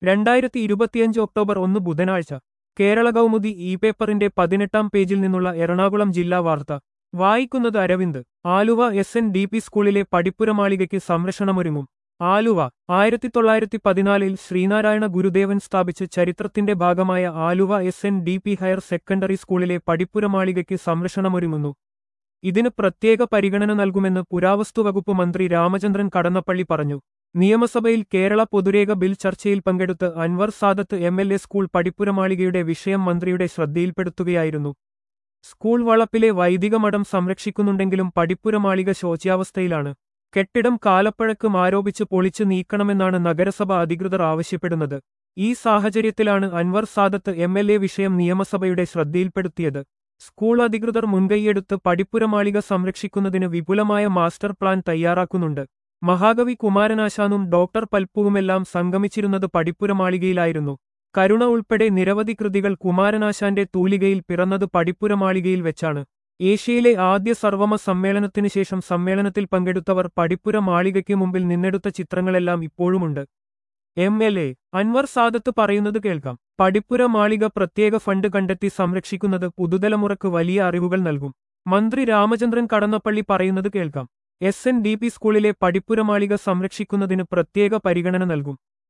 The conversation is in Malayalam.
രണ്ടായിരത്തി ഇരുപത്തിയഞ്ച് ഒക്ടോബർ ഒന്ന് ബുധനാഴ്ച കേരള കൗമുദി ഇ പേപ്പറിന്റെ പതിനെട്ടാം പേജിൽ നിന്നുള്ള എറണാകുളം ജില്ലാ വാർത്ത വായിക്കുന്നത് Aravind Aluva S N D P സ്കൂളിലെ പഠിപ്പുരമാളികയ്ക്ക് സംരക്ഷണമൊരുങ്ങും ആലുവ ആയിരത്തി തൊള്ളായിരത്തി പതിനാലിൽ ശ്രീനാരായണ ഗുരുദേവൻ സ്ഥാപിച്ച ചരിത്രത്തിന്റെ ഭാഗമായ Aluva S N D P higher secondary സ്കൂളിലെ പഠിപ്പുരമാളികയ്ക്ക് സംരക്ഷണമൊരുങ്ങുന്നു ഇതിന് പ്രത്യേക പരിഗണന നൽകുമെന്ന് പുരാവസ്തുവകുപ്പ് മന്ത്രി രാമചന്ദ്രൻ കടന്നപ്പള്ളി പറഞ്ഞു നിയമസഭയിൽ കേരള പൊതുരേഖ ബിൽ ചർച്ചയിൽ പങ്കെടുത്ത് Anwar Sadath M L A school പഠിപ്പുരമാളികയുടെ വിഷയം മന്ത്രിയുടെ ശ്രദ്ധയിൽപ്പെടുത്തുകയായിരുന്നു സ്കൂൾ വളപ്പിലെ വൈദിക മഠം സംരക്ഷിക്കുന്നുണ്ടെങ്കിലും പഠിപ്പുരമാളിക ശോച്യാവസ്ഥയിലാണ് കെട്ടിടം കാലപ്പഴക്കം ആരോപിച്ച് പൊളിച്ചു നീക്കണമെന്നാണ് നഗരസഭ അധികൃതർ ആവശ്യപ്പെടുന്നത് ഈ സാഹചര്യത്തിലാണ് Anwar Sadath M L A വിഷയം നിയമസഭയുടെ ശ്രദ്ധയിൽപ്പെടുത്തിയത് സ്കൂൾ അധികൃതർ മുൻകൈയെടുത്ത് പഠിപ്പുരമാളിക സംരക്ഷിക്കുന്നതിന് വിപുലമായ മാസ്റ്റർ പ്ലാൻ തയ്യാറാക്കുന്നുണ്ട് മഹാകവി കുമാരനാശാനും ഡോക്ടർ പൽപ്പുവുമെല്ലാം സംഗമിച്ചിരുന്നത് പഠിപ്പുരമാളികയിലായിരുന്നു കരുണ ഉൾപ്പെടെ നിരവധി കൃതികൾ കുമാരനാശാന്റെ തൂലികയിൽ പിറന്നത് പഠിപ്പുരമാളികയിൽ വെച്ചാണ് ഏഷ്യയിലെ ആദ്യ സർവമ സമ്മേളനത്തിനു ശേഷം സമ്മേളനത്തിൽ പങ്കെടുത്തവർ പഠിപ്പുര മാളികയ്ക്ക് മുമ്പിൽ നിന്നെടുത്ത ചിത്രങ്ങളെല്ലാം ഇപ്പോഴുമുണ്ട് M L A Anwar Sadath പറയുന്നത് കേൾക്കാം പഠിപ്പുര മാളിക പ്രത്യേക ഫണ്ട് കണ്ടെത്തി സംരക്ഷിക്കുന്നത് പുതുതലമുറക്ക് വലിയ അറിവുകൾ നൽകും മന്ത്രി രാമചന്ദ്രൻ കടന്നപ്പള്ളി പറയുന്നത് കേൾക്കാം എസ് എൻ ഡി പി സ്കൂളിലെ പഠിപ്പുര മാളിക സംരക്ഷിക്കുന്നതിന് പ്രത്യേക പരിഗണന നൽകും